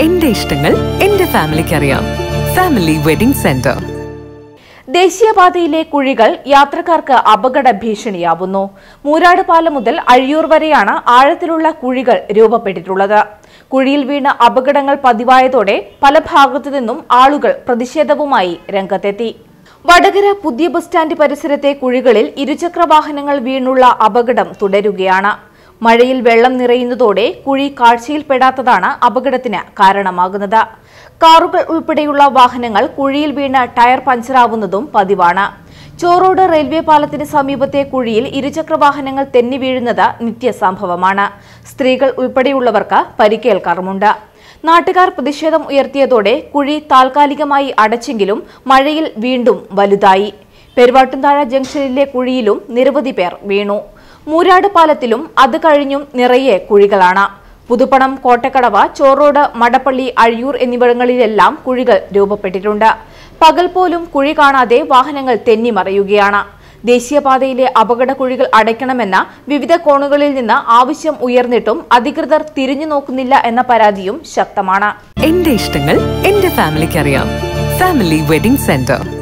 എന്റെ ഇഷ്ടങ്ങൾ എന്റെ ഫാമിലിക്ക് അറിയാം ഫാമിലി വെഡിംഗ് സെന്റർ ദേശീയപാതയിലെ കുഴികൾ യാത്രക്കാർക്ക് അപകട ഭീഷണിയാവുന്നു മൂരാട് പാലം മുതൽ അഴിയൂർ വരെയാണ് ആഴത്തിലുള്ള കുഴികൾ രൂപപ്പെട്ടിട്ടുള്ളത് കുഴിയിൽ വീണ് അപകടങ്ങൾ പതിവായതോടെ പല ഭാഗത്തു നിന്നും ആളുകൾ പ്രതിഷേധവുമായി രംഗത്തെത്തി വടകര പുതിയ ബസ് സ്റ്റാൻഡ് പരിസരത്തെ കുഴികളിൽ ഇരുചക്ര വാഹനങ്ങൾ വീണുള്ള അപകടം തുടരുകയാണ് മഴയിൽ വെള്ളം നിറയുന്നതോടെ കുഴി കാഴ്ചയിൽപ്പെടാത്തതാണ് അപകടത്തിന് കാരണമാകുന്നത് കാറുകൾ ഉൾപ്പെടെയുള്ള വാഹനങ്ങൾ കുഴിയിൽ വീണ് ടയർ പഞ്ചറാവുന്നതും പതിവാണ് ചോറോട് റെയിൽവേ പാലത്തിന് സമീപത്തെ കുഴിയിൽ ഇരുചക്ര വാഹനങ്ങൾ തെന്നി വീഴുന്നത് നിത്യസംഭവമാണ് സ്ത്രീകൾ ഉൾപ്പെടെയുള്ളവർക്ക് പരിക്കേൽക്കാറുമുണ്ട് നാട്ടുകാർ പ്രതിഷേധം ഉയർത്തിയതോടെ കുഴി താൽക്കാലികമായി അടച്ചെങ്കിലും മഴയിൽ വീണ്ടും വലുതായി പെരുവാട്ടുംതാഴ ജംഗ്ഷനിലെ കുഴിയിലും നിരവധി പേർ വീണു മൂരാട് പാലത്തിലും അത് കഴിഞ്ഞും നിറയെ കുഴികളാണ് പുതുപ്പണം കോട്ടക്കടവ് ചോറോട് മടപ്പള്ളി അഴിയൂർ എന്നിവിടങ്ങളിലെല്ലാം കുഴികൾ രൂപപ്പെട്ടിട്ടുണ്ട് പകൽ പോലും കുഴി കാണാതെ വാഹനങ്ങൾ തെന്നിമറയുകയാണ് ദേശീയപാതയിലെ അപകട കുഴികൾ അടയ്ക്കണമെന്ന വിവിധ കോണുകളിൽ നിന്ന് ആവശ്യം ഉയർന്നിട്ടും അധികൃതർ തിരിഞ്ഞു നോക്കുന്നില്ല എന്ന പരാതിയും ശക്തമാണ് എന്റെ ഇഷ്ടങ്ങൾ എന്റെ ഫാമിലിക്ക് അറിയാം ഫാമിലി വെഡിംഗ് സെന്റർ